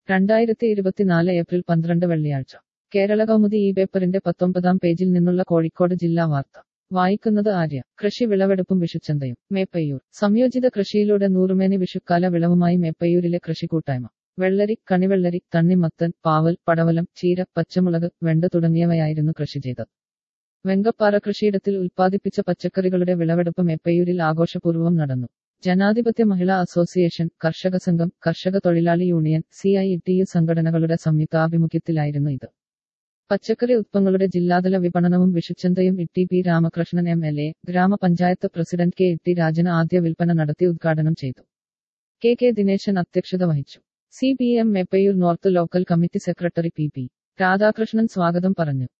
രണ്ടായിരത്തി ഇരുപത്തിനാല് ഏപ്രിൽ പന്ത്രണ്ട് വെള്ളിയാഴ്ച കേരള കൗമുദി ഈ പേപ്പറിന്റെ പത്തൊമ്പതാം പേജിൽ നിന്നുള്ള കോഴിക്കോട് ജില്ലാ വാർത്ത വായിക്കുന്നത് ആര്യ കൃഷി വിളവെടുപ്പും വിഷുച്ചന്തയും മേപ്പയ്യൂർ സംയോജിത കൃഷിയിലൂടെ നൂറുമേനി വിഷുക്കാല വിളവുമായി മേപ്പയ്യൂരിലെ കൃഷിക്കൂട്ടായ്മ വെള്ളരി കണിവെള്ളരി തണ്ണിമത്തൻ പാവൽ പടവലം ചീര പച്ചമുളക് വെണ്ട തുടങ്ങിയവയായിരുന്നു കൃഷി ചെയ്തത് വെങ്കപ്പാറ കൃഷിയിടത്തിൽ ഉൽപ്പാദിപ്പിച്ച പച്ചക്കറികളുടെ വിളവെടുപ്പ് മേപ്പയ്യൂരിൽ ആഘോഷപൂർവ്വം നടന്നു ജനാധിപത്യ മഹിളാ അസോസിയേഷൻ കർഷക സംഘം കർഷക തൊഴിലാളി union C I T U സംഘടനകളുടെ സംയുക്താഭിമുഖ്യത്തിലായിരുന്നു ഇത് പച്ചക്കറി ഉത്പന്നങ്ങളുടെ ജില്ലാതല വിപണനവും വിഷുച്ചന്തയും ഇട്ടി പി രാമകൃഷ്ണൻ എം എൽ എ ഗ്രാമപഞ്ചായത്ത് പ്രസിഡന്റ് കെ ഇട്ടി രാജന് ആദ്യ വിൽപ്പന നടത്തി ഉദ്ഘാടനം ചെയ്തു കെ കെ ദിനേശൻ അധ്യക്ഷത വഹിച്ചു C P M Meppayur north local committee secretary P P Radhakrishnan സ്വാഗതം പറഞ്ഞു